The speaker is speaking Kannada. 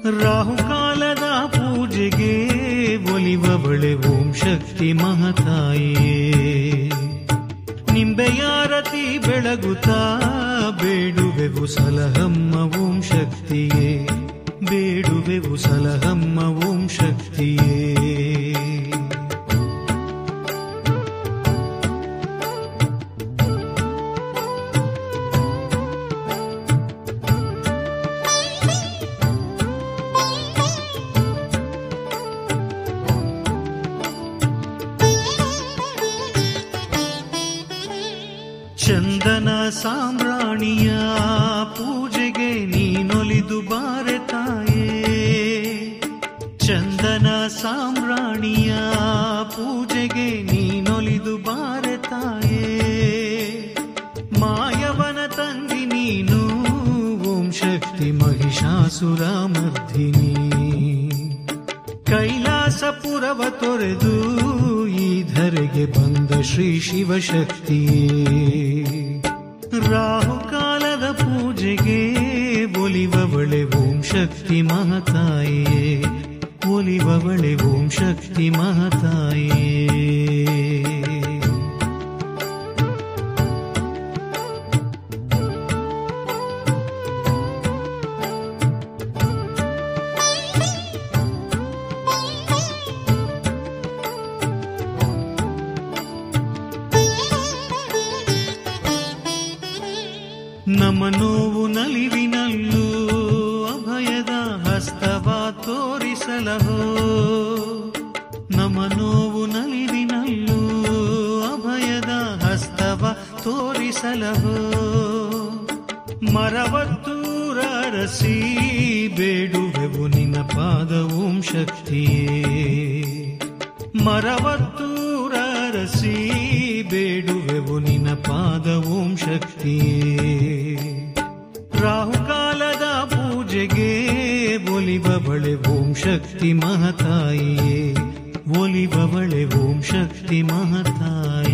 ರಾಹುಕಾಲದ ಪೂಜೆಗೆ ಒಲಿವವಳೆ ಓಂ ಶಕ್ತಿ ಮಹತಾಯೇ ನಿಂಬೆಯಾರತಿ ಬೆಳಗುತ್ತಾ ಬೇಡುವೆವು ಸಲಹಮ್ಮ ಓಂ ಶಕ್ತಿಯೇ ಬೇಡುವೆವು ಸಲಹಮ್ಮ ಓಂ ಶಕ್ತಿಯೇ ಚಂದನ ಸಾಮ್ರಾಣಿಯ ಪೂಜೆಗೆ ನೀನೊಲಿದು ಬಾರೆ ತಾಯೇ ಚಂದನ ಸಾಮ್ರಾಣಿಯ ಪೂಜೆಗೆ ನೀನೊಲಿದು ಬಾರೆ ತಾಯೇ ಮಾಯವನ ತಂಗಿ ನೀನು ಓಂ ಶಕ್ತಿ ಮಹಿಷಾಸುರ ಮರ್ಧಿನಿ ಕೈಲಾಸಪುರವ ತೊರೆದು ಈ ಧರೆಗೆ ಬಂದ ಶ್ರೀ ಶಿವಶಕ್ತಿಯೇ ರಾಹುಕಾಲದ ಪೂಜೆಗೆ ಒಲಿವವಳೆ ಓಂ ಶಕ್ತಿ ಮಹತಾಯೇ ಒಲಿವವಳೆ ಓಂ ಶಕ್ತಿ ಮಹತಾಯೇ ನಮ್ಮ ನೋವು ನಲಿವಿನಲ್ಲೂ ಅಭಯದ ಹಸ್ತವ ತೋರಿಸಲಹೋ ನಮ್ಮ ನೋವು ನಲಿವಿನಲ್ಲೂ ಅಭಯದ ಹಸ್ತವ ತೋರಿಸಲಹೋ ಮರವತ್ತೂರರಸಿ ಬೇಡುವೆವು ನಿನ್ನ ಪಾದ ಓಂ ಶಕ್ತಿಯೇ ಮರವತ್ತೂರರಸಿ ಬೇಡುವೆವು ನಿನ್ನ ಪಾದ ಓಂ ಶಕ್ತಿಯೇ ರಾಹುಕಾಲದ ಪೂಜೆಗೆ ಒಲಿಬವಳೆ ಓಂ ಶಕ್ತಿ ಮಹತಾಯೇ ಒಲಿಬವಳೆ ಓಂ ಶಕ್ತಿ ಮಹತಾಯೇ